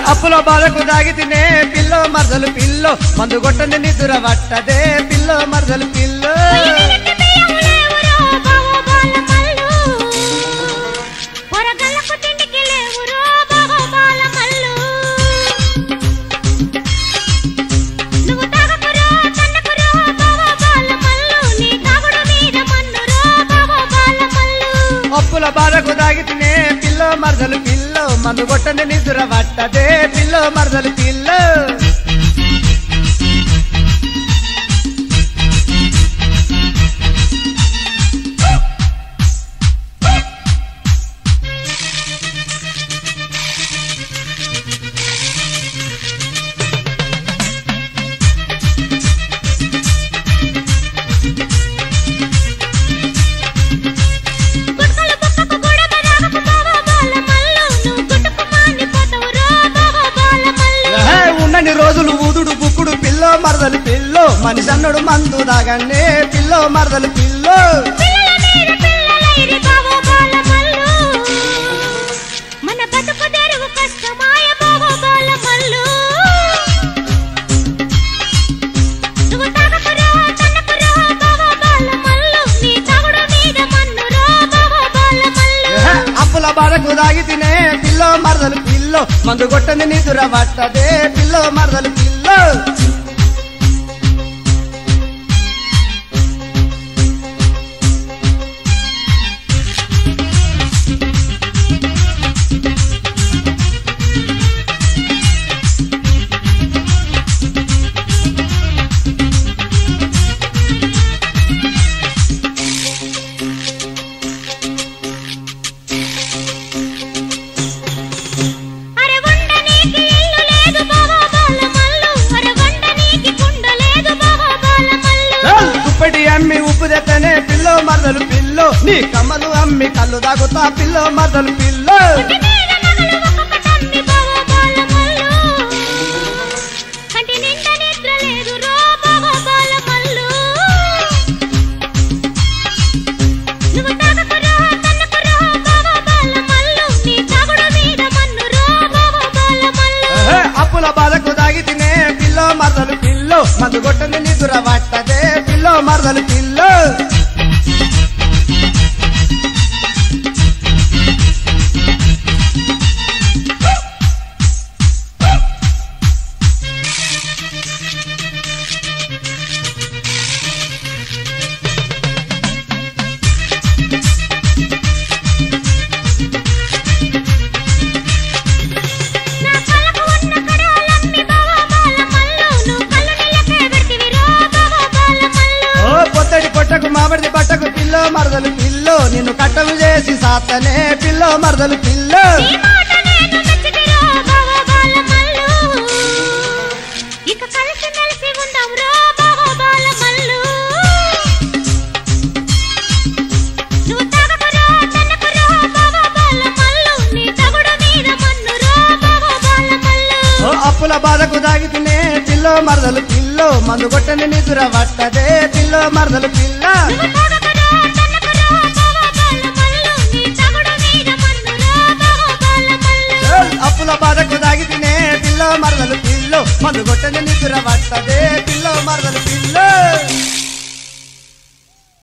అప్పుల బాధకు దాగితేనే పిల్లో మరదలు పిల్లో మందు కొట్టని నిద్ర పట్టదే పిల్లో మరదలు పిల్లో పొయ్యిమిగట్టి బియ్యములేవురో బాహుబాల మల్లు. పొరగళ్ళకు తిండికి లేవురో బాహుబాల మల్లు. నువ్వు తాగకురో, తన్నకురో బాహుబాల మల్లు. నీ తాగుడు మీద మన్నురో బాహుబాల మల్లు. అప్పుల బాధకు దాగితేనే పిల్లో మరదలు పిల్లో మందు కొట్టని నిద్ర పట్టదే పిల్లో మరదలు పిల్లో గుట్కలు బుక్కకు గొడవ రాగకు బాహుబాల మల్లు. నువ్వు గుట్టుకు మాండిపోతావురో బాహుబాల మల్లు. ఏహే, ఉన్నన్ని రోజులు ఊదుడు బుక్కుడు పిల్లో మరదలు పిల్లో మనిషి అన్నుడు మందు దాగన్నే పిల్లో మరదలు పిల్లో పిల్లల మీద పిల్లలైరి బాహుబాల మల్లు. మన బతుకు తెరువు కష్టమాయ బాహుబాల మల్లు. నువ్వు తాగకురో, తన్నకురో బాహుబాల మల్లు. నీ తాగుడు మీద మన్నురో బాహుబాల మల్లు. ఏహే, అప్పుల బాధకు దాగితేనే పిల్లో మరదలు పిల్లో మందు కొట్టని నిద్ర పట్టదే పిల్లో మరదలు పిల్లో అరె వండనీకి ఇల్లు లేదు బాహుబాల మల్లు. అరె వండనీకి కుండ లేదు బాహుబాల మల్లు. చల్, దుప్పటి అమ్మి ఉప్పు తెత్తనే పిల్లో మరదలు పిల్లో నీ కమ్మలు అమ్మి కళ్ళు దాగుతా పిల్లో మరదలు పిల్లో కంటి మీద నగలు ఒక్కొక్కటమ్మి బాహుబాల మల్లు. కంటి నిండా నిద్ర లేదు రో బాహుబాల మల్లు. నువ్వు తాగకురో, తన్నకురో బాహుబాల మల్లు. నీ తాగుడు మీద మన్నురో బాహుబాల మల్లు. ఏహే, అప్పుల బాధకు దాగితేనే పిల్లో మరదలు పిల్లో మందు కొట్టని నిద్ర పట్టదే పిల్లో మరదలు పిల్లో నా కళ్ళకు ఉన్న కడాలమ్మి బాహుబాల మల్లు. నువ్వు కళ్ళు నీళ్ళకే పెడితివిరో బాహుబాల మల్లు. ఓ పొత్తడి పొట్టకు మామిడి పట్టకు పిల్లో మరదలు పిల్లో నిన్ను కట్టలు చేసి సాతనే పిల్లో మరదలు పిల్లో నీ మాట నేను మెచ్చితిరో బాహుబాల మల్లు. ఇక కలిసి మెలిసి ఉందాం రో బాహుబాల మల్లు. నువ్వు తాగకురో, తన్నకురో బాహుబాల మల్లు. నీ తగుడు మీద మన్నురో బాహుబాల మల్లు. ఓ అప్పుల బాధకు దాగితేనే పిల్లో మరదలు పిల్లో మందు కొట్టని నిద్ర పట్టదే పిల్లో మరదలు పిల్ల నువ్వు తాగకురో, తన్నకురో బాహుబాల మల్లు. నీ తగుడు మీద మన్నురో బాహుబాల మల్లు. ఏయ్, అప్పుల బాధకు దాగితేనే పిల్లో మరదలు పిల్లో మందు కొట్టని నిద్ర పట్టదే పిల్లో మరదలు